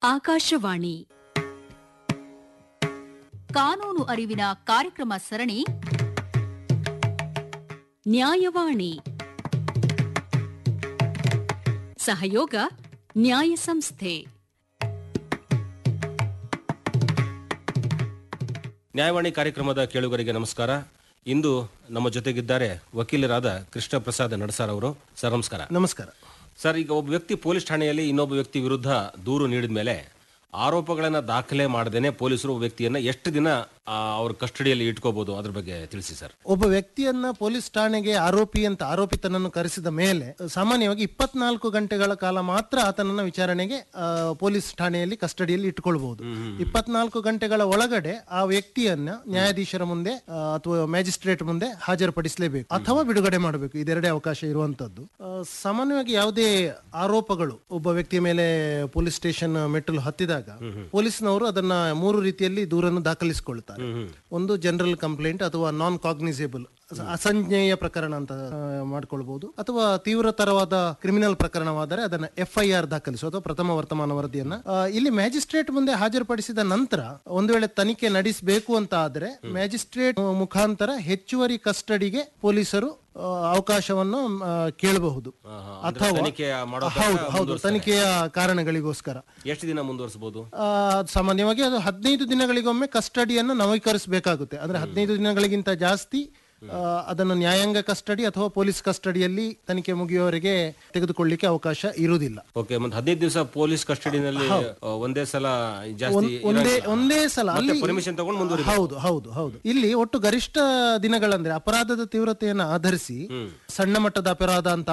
ಆಕಾಶವಾಣಿ ಕಾನೂನು ಅರಿವಿನ ಕಾರ್ಯಕ್ರಮ ಸರಣಿ ನ್ಯಾಯವಾಣಿ ಸಹಯೋಗ ನ್ಯಾಯ ಸಂಸ್ಥೆ ನ್ಯಾಯವಾಣಿ ಕಾರ್ಯಕ್ರಮದ ಕೇಳುಗರಿಗೆ ನಮಸ್ಕಾರ ಇಂದು ನಮ್ಮ ಜೊತೆಗಿದ್ದಾರೆ ವಕೀಲರಾದ ಕೃಷ್ಣ ಪ್ರಸಾದ್ ನಡಸಾರ್ ಅವರು ಸರ್ ನಮಸ್ಕಾರ ನಮಸ್ಕಾರ ಸರ್ ಈಗ ಒಬ್ಬ ವ್ಯಕ್ತಿ ಪೊಲೀಸ್ ಠಾಣೆಯಲ್ಲಿ ಇನ್ನೊಬ್ಬ ವ್ಯಕ್ತಿ ವಿರುದ್ಧ ದೂರು ನೀಡಿದ ಮೇಲೆ ಆರೋಪಗಳನ್ನ ದಾಖಲೆ ಮಾಡದೇನೆ ಪೊಲೀಸರು ಒಬ್ಬ ವ್ಯಕ್ತಿಯನ್ನ ಎಷ್ಟು ದಿನ ಆ, ಅವ್ರ ಕಸ್ಟಡಿಯಲ್ಲಿ ಇಟ್ಕೋಬಹುದು ಅದ್ರ ಬಗ್ಗೆ ತಿಳಿಸಿ ಸರ್ ಒಬ್ಬ ವ್ಯಕ್ತಿಯನ್ನ ಪೊಲೀಸ್ ಠಾಣೆಗೆ ಆರೋಪಿ ಅಂತ ಆರೋಪಿತನನ್ನು ಕರೆಸಿದ ಮೇಲೆ ಸಾಮಾನ್ಯವಾಗಿ ಇಪ್ಪತ್ನಾಲ್ಕು ಗಂಟೆಗಳ ಕಾಲ ಮಾತ್ರ ಆತನನ್ನ ವಿಚಾರಣೆಗೆ ಆ, ಪೊಲೀಸ್ ಠಾಣೆಯಲ್ಲಿ ಕಸ್ಟಡಿಯಲ್ಲಿ ಇಟ್ಕೊಳ್ಬಹುದು ಇಪ್ಪತ್ನಾಲ್ಕು ಗಂಟೆಗಳ ಒಳಗಡೆ ಆ ವ್ಯಕ್ತಿಯನ್ನ ನ್ಯಾಯಾಧೀಶರ ಮುಂದೆ ಆ, ಅಥವಾ ಮ್ಯಾಜಿಸ್ಟ್ರೇಟ್ ಮುಂದೆ ಹಾಜರುಪಡಿಸಲೇಬೇಕು ಅಥವಾ ಬಿಡುಗಡೆ ಮಾಡಬೇಕು ಇದೆರಡೇ ಅವಕಾಶ ಇರುವಂತದ್ದು ಆ, ಸಾಮಾನ್ಯವಾಗಿ ಯಾವುದೇ ಆರೋಪಗಳು ಒಬ್ಬ ವ್ಯಕ್ತಿಯ ಮೇಲೆ ಪೊಲೀಸ್ ಸ್ಟೇಷನ್ ಮೆಟ್ಟಲು ಹತ್ತಿದಾಗ ಪೊಲೀಸ್ನವರು ಅದನ್ನ ಮೂರು ರೀತಿಯಲ್ಲಿ ದೂರನ್ನು ದಾಖಲಿಸಿಕೊಳ್ತಾರೆ ಒಂದು ಜನರಲ್ ಕಂಪ್ಲೇಂಟ್ ಅಥವಾ ನಾನ್ ಕಾಗ್ನಿಸೇಬಲ್ ಅಸಂಜ್ಞೇಯ ಪ್ರಕರಣ ಅಂತ ಆ, ಮಾಡ್ಕೊಳ್ಬಹುದು ಅಥವಾ ತೀವ್ರತರವಾದ ಕ್ರಿಮಿನಲ್ ಪ್ರಕರಣವಾದರೆ ಅದನ್ನ ಎಫ್ ಐ ಆರ್ ದಾಖಲಿಸುವ ಅಥವಾ ಪ್ರಥಮ ವರ್ತಮಾನ ವರದಿಯನ್ನ ಆ, ಇಲ್ಲಿ ಮ್ಯಾಜಿಸ್ಟ್ರೇಟ್ ಮುಂದೆ ಹಾಜರುಪಡಿಸಿದ ನಂತರ ಒಂದು ವೇಳೆ ತನಿಖೆ ನಡೆಸಬೇಕು ಅಂತ ಆದ್ರೆ ಮ್ಯಾಜಿಸ್ಟ್ರೇಟ್ ಮುಖಾಂತರ ಹೆಚ್ಚುವರಿ ಕಸ್ಟಡಿಗೆ ಪೊಲೀಸರು ಆ, ಅವಕಾಶವನ್ನು ಆ, ಕೇಳಬಹುದು ಅಥವಾ ತನಿಖೆ ಮಾಡೋ ತನಕ ಹೌದು ಹೌದು ಮುಂದುವರಿಸ್ತಾರೆ. ತನಿಖೆಯ ಕಾರಣಗಳಿಗೋಸ್ಕರ ಎಷ್ಟು ದಿನ ಮುಂದುವರಿಸಬಹುದು ಆ, ಸಾಮಾನ್ಯವಾಗಿ ಅದು ಹದಿನೈದು ದಿನಗಳಿಗೊಮ್ಮೆ ಕಸ್ಟಡಿಯನ್ನು ನವೀಕರಿಸಬೇಕಾಗುತ್ತೆ ಅಂದ್ರೆ ಹದಿನೈದು ದಿನಗಳಿಗಿಂತ ಜಾಸ್ತಿ ಆ, ಅದನ್ನು ನ್ಯಾಯಾಂಗ ಕಸ್ಟಡಿ ಅಥವಾ ಪೊಲೀಸ್ ಕಸ್ಟಡಿಯಲ್ಲಿ ತನಿಖೆ ಮುಗಿಯುವವರೆಗೆ ತೆಗೆದುಕೊಳ್ಳಿಕ್ಕೆ ಅವಕಾಶ ಇರುವುದಿಲ್ಲ ಓಕೆ ಮತ್ತೆ ಹದಿನೈದು ದಿವಸ ಪೊಲೀಸ್ ಕಸ್ಟಡಿನಲ್ಲಿ ಆ, ಒಂದೇ ಸಲ ಜಾಸ್ತಿ ಒಂದೇ ಒಂದೇ ಸಲ ಅಲ್ಲಿ ಪರ್ಮಿಷನ್ ತಗೊಂಡು ಮುಂದುವರಿ ಹೌದು ಹೌದು ಹೌದು ಇಲ್ಲಿ ಒಟ್ಟು ಗರಿಷ್ಠ ದಿನಗಳಂದ್ರೆ ಅಪರಾಧದ ತೀವ್ರತೆಯನ್ನು ಆಧರಿಸಿ ಸಣ್ಣ ಮಟ್ಟದ ಅಪರಾಧ ಅಂತ